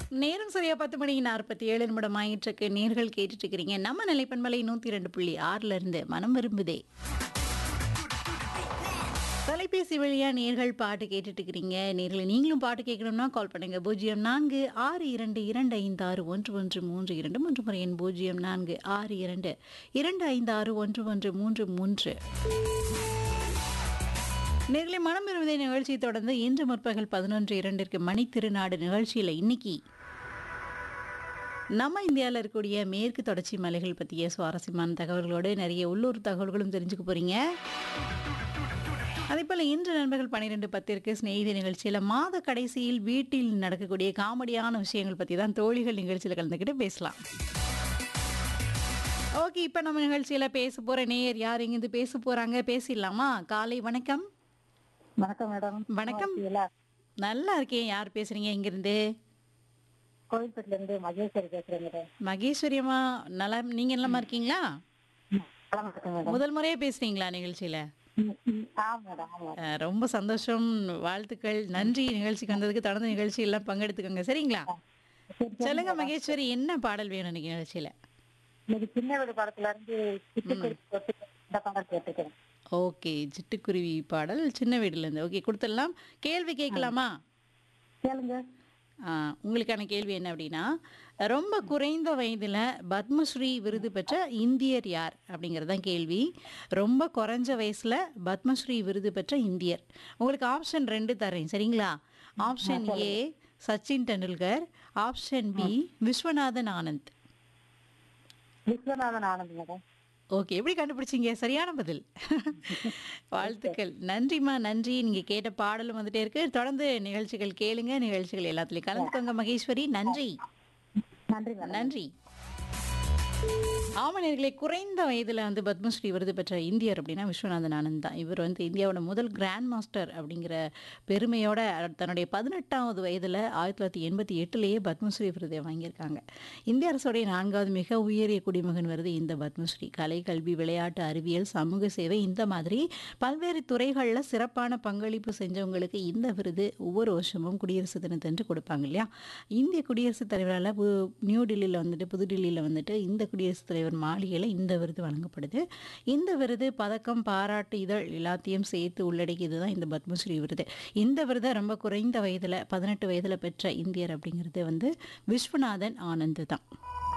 நேரம் சரியா பத்து மணி நாற்பத்தி ஏழு நிமிடம் ஆயிற்றுக்கு நேர்கள் கேட்டுட்டு இருக்கிறீங்க நம்ம நிலைப்பண்பலை நூத்தி ரெண்டு புள்ளி ஆறுல இருந்து மனம் விரும்புதே தொலைபேசி வழியா நேர்கள் பாட்டு கேட்டுட்டு இருக்கிறீங்க நேர்களை நீங்களும் பாட்டு கேட்கணும்னா கால் பண்ணுங்க பூஜ்ஜியம் நான்கு ஆறு இரண்டு இரண்டு ஐந்து ஆறு ஒன்று ஒன்று மூன்று இரண்டு மூன்று முறை எண் பூஜ்ஜியம் நான்கு ஆறு இரண்டு இரண்டு ஐந்து ஆறு ஒன்று ஒன்று மூன்று மூன்று நேர்களை மனம் விரும்புதை நிகழ்ச்சியை தொடர்ந்து இன்று முற்பகல் பதினொன்று இரண்டிற்கு மணி திருநாடு நிகழ்ச்சியில் இன்னைக்கு நம்ம இந்தியாவில் இருக்கக்கூடிய மேற்கு தொடர்ச்சி மலைகள் பற்றிய சுவாரஸ்யமான தகவல்களோடு நிறைய உள்ளூர் தகவல்களும் தெரிஞ்சுக்க போறீங்க அதே போல் இன்று நண்பர்கள் பன்னிரெண்டு பத்திற்கு ஸ்நேகிதி நிகழ்ச்சியில் மாத கடைசியில் வீட்டில் நடக்கக்கூடிய காமெடியான விஷயங்கள் பற்றி தான் தோழிகள் நிகழ்ச்சியில் கலந்துக்கிட்டு பேசலாம் ஓகே இப்போ நம்ம நிகழ்ச்சியில் பேச போகிற நேயர் யார் இங்கிருந்து பேச போகிறாங்க பேசிடலாமா காலை வணக்கம் வணக்கம் மேடம் வணக்கம். இருக்கீங்களா? நல்லா இருக்கேன் யார் பேசுறீங்க இங்கிருந்து கோவில்பேட்டில இருந்து மகேஸ்வரி பேசுறேன் மேடம் மகேஸ்வரியம்மா நல்லா நீங்க நலமா இருக்கீங்களா நல்லா இருக்கேன் மேடம் முதல் முறையே பேசுறீங்களா நிகழ்ச்சியில ம், ம், ஆமா மேடம் ஆமா அஹ், ரொம்ப சந்தோஷம் வாழ்த்துக்கள் நன்றி நிகழ்ச்சிக்கு வந்ததுக்கு தொடர்ந்து நிகழ்ச்சி எல்லாம் பங்கெடுத்துக்கோங்க சரிங்களா சரி, சரி. சொல்லுங்க மகேஸ்வரி என்ன பாடல் வேணும் இன்னைக்கு நிகழ்ச்சியில இன்னைக்கு சின்ன வீடு படத்துல இருந்து சிட்டுக்குருவி கொத்து இந்த பாடல் கேட்டுக்கிறேன் ஓகே சிட்டுக்குருவி பாடல் சின்ன வீடுல இருந்து ஓகே கொடுத்துடலாம் கேள்வி கேட்கலாமா கேளுங்க ஆ, உங்களுக்கான கேள்வி என்ன அப்படின்னா ரொம்ப குறைந்த வயதில் பத்மஸ்ரீ விருது பெற்ற இந்தியர் யார் அப்படிங்கிறது தான் கேள்வி ரொம்ப குறைஞ்ச வயசில் பத்மஸ்ரீ விருது பெற்ற இந்தியர் உங்களுக்கு ஆப்ஷன் ரெண்டு தரேன் சரிங்களா option A Sachin Tendulkar option B Viswanathan Anand Viswanathan Anand madam okay எப்படி கண்டுபிடிச்சீங்க சரியான பதில் வாழ்த்துக்கள் நன்றிம்மா நன்றி நீங்கள் கேட்ட பாடலும் வந்துட்டே இருக்கு தொடர்ந்து நிகழ்ச்சிகள் கேளுங்க நிகழ்ச்சிகள் எல்லாத்துலேயும் கலந்துக்கோங்க மகேஸ்வரி நன்றி நன்றி மேடம் நன்றி ஆமணியர்களை குறைந்த வயதில் வந்து பத்மஸ்ரீ விருது பெற்ற இந்தியர் அப்படின்னா விஸ்வநாதன் ஆனந்த் தான் இவர் வந்து இந்தியாவோட முதல் கிராண்ட் மாஸ்டர் அப்படிங்கிற பெருமையோட தன்னுடைய பதினெட்டாவது வயதில் ஆயிரத்தி தொள்ளாயிரத்தி எண்பத்தி எட்டுலேயே பத்மஸ்ரீ விருதை வாங்கியிருக்காங்க இந்திய அரசுடைய நான்காவது மிக உயரிய குடிமகன் விருது இந்த பத்மஸ்ரீ கலை கல்வி விளையாட்டு அறிவியல் சமூக சேவை இந்த மாதிரி பல்வேறு துறைகளில் சிறப்பான பங்களிப்பு செஞ்சவங்களுக்கு இந்த விருது ஒவ்வொரு வருஷமும் குடியரசு தினத்தன்று கொடுப்பாங்க இல்லையா இந்திய குடியரசுத் தலைவரால் நியூ டெல்லியில் வந்துட்டு புதுடில்லியில் வந்துட்டு இந்த குடியரசுத் தலைவர் மாளிகையில் இந்த விருது வழங்கப்படுது இந்த விருது பதக்கம் பாராட்டு இதழ் எல்லாத்தையும் சேர்த்து உள்ளடக்கியது தான் இந்த பத்மஸ்ரீ விருது இந்த விருதை ரொம்ப குறைந்த வயதில் பதினெட்டு வயதில் பெற்ற இந்தியர் அப்படிங்கிறது வந்து விஸ்வநாதன் ஆனந்த் தான்